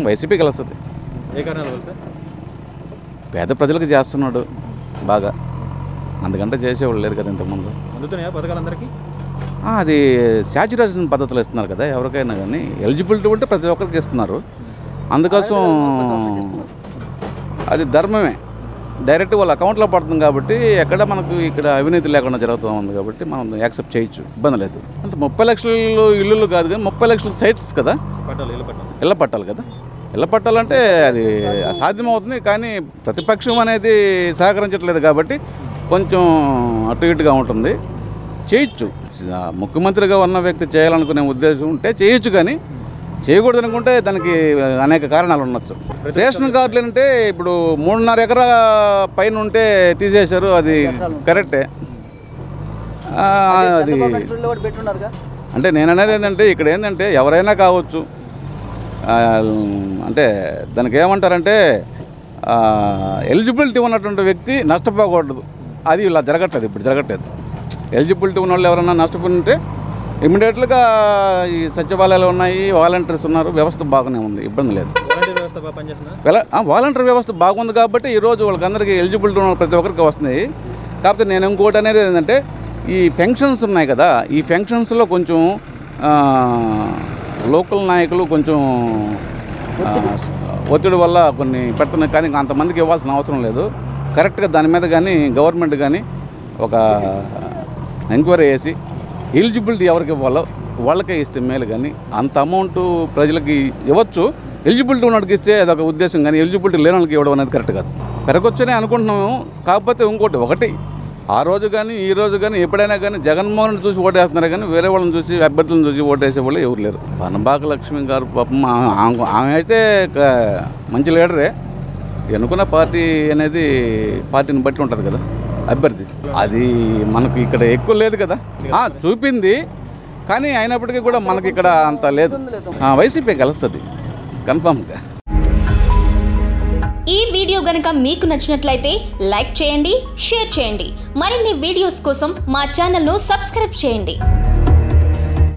YCP గెలుస్తుంది ఏ కారణాల వల్ల సార్ పేద ప్రజలకు చేస్తున్నాడు బాగా అందుకంటే చేసేవాళ్ళు లేరు కదా ఇంతకుముందు అందుతున్నాయా పథకాలు అందరికీ ఆ, అది శాచురేషన్ పద్ధతిలో ఇస్తున్నారు కదా ఎవరికైనా కానీ ఎలిజిబిలిటీ ఉంటే ప్రతి ఒక్కరికి ఇస్తున్నారు అందుకోసం అది ధర్మమే డైరెక్ట్ వాళ్ళ అకౌంట్లో పడుతుంది కాబట్టి ఎక్కడ మనకు ఇక్కడ అవినీతి లేకుండా జరుగుతూ ఉంది కాబట్టి మనం యాక్సెప్ట్ చేయొచ్చు ఇబ్బంది లేదు అంటే ముప్పై లక్షలు ఇల్లులు కాదు కానీ ముప్పై లక్షల సైట్స్ కదా పట్టాలి ఇల్లు పట్టాలి ఇళ్ళ పట్టాలి కదా ఇళ్ళ పట్టాలంటే అది సాధ్యమవుతుంది కానీ ప్రతిపక్షం అనేది సహకరించట్లేదు కాబట్టి కొంచెం అటు ఇటుగా ఉంటుంది చేయొచ్చు ఆ, ముఖ్యమంత్రిగా ఉన్న వ్యక్తి చేయాలనుకునే ఉద్దేశం ఉంటే చేయొచ్చు కానీ చేయకూడదు అనుకుంటే దానికి అనేక కారణాలు ఉండొచ్చు రేషన్ కార్డులు అంటే ఇప్పుడు మూడున్నర ఎకరా పైన ఉంటే తీసేశారు అది కరెక్టే ఆ, అది అంటే నేను అనేది ఏంటంటే ఇక్కడ ఏంటంటే ఎవరైనా కావచ్చు ఆ, అంటే దానికి ఏమంటారంటే ఎలిజిబిలిటీ ఉన్నటువంటి వ్యక్తి నష్టపోకూడదు అది ఇలా జరగట్లేదు ఇప్పుడు జరగట్లేదు ఎలిజిబిలిటీ ఉన్న వాళ్ళు ఎవరైనా నష్టపోయి ఉంటే ఇమీడియట్గా ఈ సచివాలయాలు ఉన్నాయి వాలంటీర్స్ ఉన్నారు వ్యవస్థ బాగానే ఉంది ఇబ్బంది లేదు వాలంటీర్ వ్యవస్థ బాగా పనిచేస్తుందా వెల వాలంటీర్ వ్యవస్థ బాగుంది కాబట్టి ఈరోజు వాళ్ళకందరికీ ఎలిజిబిలిటీ ఉన్న ప్రతి ఒక్కరికి వస్తున్నాయి కాకపోతే నేను ఇంకోటి అనేది ఏంటంటే ఈ ఫంక్షన్స్ ఉన్నాయి కదా ఈ ఫంక్షన్స్లో కొంచెం ఆ, లోకల్ నాయకులు కొంచెం ఆ, ఒత్తిడి వల్ల కొన్ని పెడుతున్నాయి కానీ అంతమందికి ఇవ్వాల్సిన అవసరం లేదు కరెక్ట్గా దాని మీద కానీ గవర్నమెంట్ కానీ ఒక ఎంక్వైరీ చేసి ఎలిజిబిలిటీ ఎవరికి ఇవ్వాలో వాళ్ళకే ఇస్తే మేలు కానీ అంత అమౌంట్ ప్రజలకి ఇవ్వచ్చు ఎలిజిబిలిటీ ఉన్నోడికి ఇస్తే అదొక ఉద్దేశం కానీ ఎలిజిబిలిటీ లేని వాళ్ళకి ఇవ్వడం అనేది కరెక్ట్ కాదు పెరగొచ్చనే అనుకుంటున్నాము కాకపోతే ఇంకోటి ఒకటి ఆ రోజు కానీ ఈ రోజు కానీ ఎప్పుడైనా కానీ జగన్మోహన్ చూసి ఓటేస్తున్నారు కానీ వేరే వాళ్ళని చూసి అభ్యర్థులను చూసి ఓటేసే వాళ్ళు ఎవరు లేరు వనబాక లక్ష్మి గారు పాపం ఆ- ఆమె- ఆమె అయితే క- మంచి లీడరే ఎన్నుకున్న పార్టీ అనేది పార్టీని బట్టి ఉంటుంది కదా అభ్యర్థి అది మనకు ఇక్కడ ఎక్కువ లేదు కదా ఆ, చూపింది కానీ అయినప్పటికీ కూడా మనకి ఇక్కడ అంత లేదు ఆ, వైసీపీ కలుస్తుంది కన్ఫామ్గా ఈ వీడియో గనుక మీకు నచ్చినట్లయితే లైక్ చేయండి షేర్ చేయండి మరిన్ని వీడియోస్ కోసం మా ఛానల్ను సబ్స్క్రైబ్ చేయండి